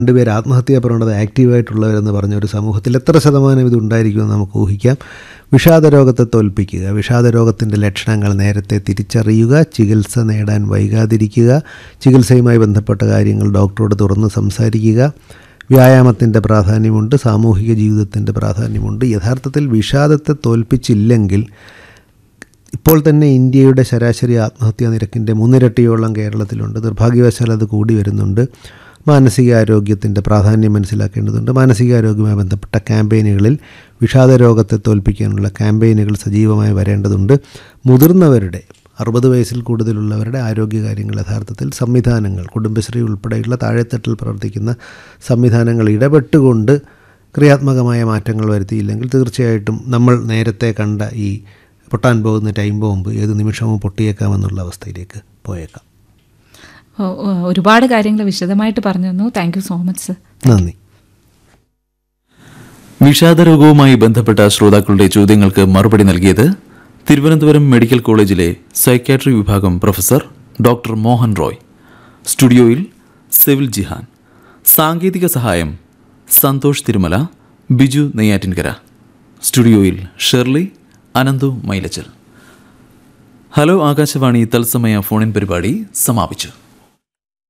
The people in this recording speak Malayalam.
രണ്ടുപേർ ആത്മഹത്യാ പ്രവണത ആക്റ്റീവായിട്ടുള്ളവരെന്ന് പറഞ്ഞ ഒരു സമൂഹത്തിൽ എത്ര ശതമാനം ഇത് ഉണ്ടായിരിക്കുമെന്ന് നമുക്ക് ഊഹിക്കാം വിഷാദ രോഗത്തെ തോൽപ്പിക്കുക വിഷാദ രോഗത്തിൻ്റെ ലക്ഷണങ്ങൾ നേരത്തെ തിരിച്ചറിയുക ചികിത്സ നേടാൻ വൈകാതിരിക്കുക ചികിത്സയുമായി ബന്ധപ്പെട്ട കാര്യങ്ങൾ ഡോക്ടറോട് തുറന്ന് സംസാരിക്കുക വ്യായാമത്തിൻ്റെ പ്രാധാന്യമുണ്ട് സാമൂഹിക ജീവിതത്തിൻ്റെ പ്രാധാന്യമുണ്ട് യഥാർത്ഥത്തിൽ വിഷാദത്തെ തോൽപ്പിച്ചില്ലെങ്കിൽ ഇപ്പോൾ തന്നെ ഇന്ത്യയുടെ ശരാശരി ആത്മഹത്യാ നിരക്കിൻ്റെ മൂന്നിരട്ടിയോളം കേരളത്തിലുണ്ട് നിർഭാഗ്യവശാൽ അത് കൂടി വരുന്നുണ്ട് മാനസികാരോഗ്യത്തിൻ്റെ പ്രാധാന്യം മനസ്സിലാക്കേണ്ടതുണ്ട് മാനസികാരോഗ്യവുമായി ബന്ധപ്പെട്ട ക്യാമ്പയിനുകളിൽ വിഷാദ രോഗത്തെ തോൽപ്പിക്കാനുള്ള ക്യാമ്പയിനുകൾ സജീവമായി വരേണ്ടതുണ്ട് മുതിർന്നവരുടെ അറുപത് വയസ്സിൽ കൂടുതലുള്ളവരുടെ ആരോഗ്യകാര്യങ്ങൾ യഥാർത്ഥത്തിൽ സംവിധാനങ്ങൾ കുടുംബശ്രീ ഉൾപ്പെടെയുള്ള താഴെത്തട്ടിൽ പ്രവർത്തിക്കുന്ന സംവിധാനങ്ങൾ ഇടപെട്ടുകൊണ്ട് ക്രിയാത്മകമായ മാറ്റങ്ങൾ വരുത്തിയില്ലെങ്കിൽ തീർച്ചയായിട്ടും നമ്മൾ നേരത്തെ കണ്ട ഈ പൊട്ടാൻ പോകുന്ന ടൈം ബോംബ് ഏത് നിമിഷവും പൊട്ടിയേക്കാമെന്നുള്ള അവസ്ഥയിലേക്ക് പോയേക്കാം ഓ, ഓ, ഒരുപാട് കാര്യങ്ങൾ വിശദമായിട്ട് പറഞ്ഞു തന്നു thank you so much sir നന്ദി വിഷാദരോഗവുമായി ബന്ധപ്പെട്ട ശ്രോതാക്കളുടെ ചോദ്യങ്ങൾക്ക് മറുപടി നൽകിയത് തിരുവനന്തപുരം മെഡിക്കൽ കോളേജിലെ സൈക്യാട്രി വിഭാഗം പ്രൊഫസർ ഡോക്ടർ മോഹൻ റോയ് സ്റ്റുഡിയോയിൽ സെവിൽ ജിഹാൻ സാങ്കേതിക സഹായം സന്തോഷ് തിരുമല ബിജു നെയ്യാറ്റിൻകര സ്റ്റുഡിയോയിൽ ഷെർലി അനന്തു മൈലച്ചൽ ഹലോ ആകാശവാണി തത്സമയ ഫോണിൻ പരിപാടി സമാപിച്ചു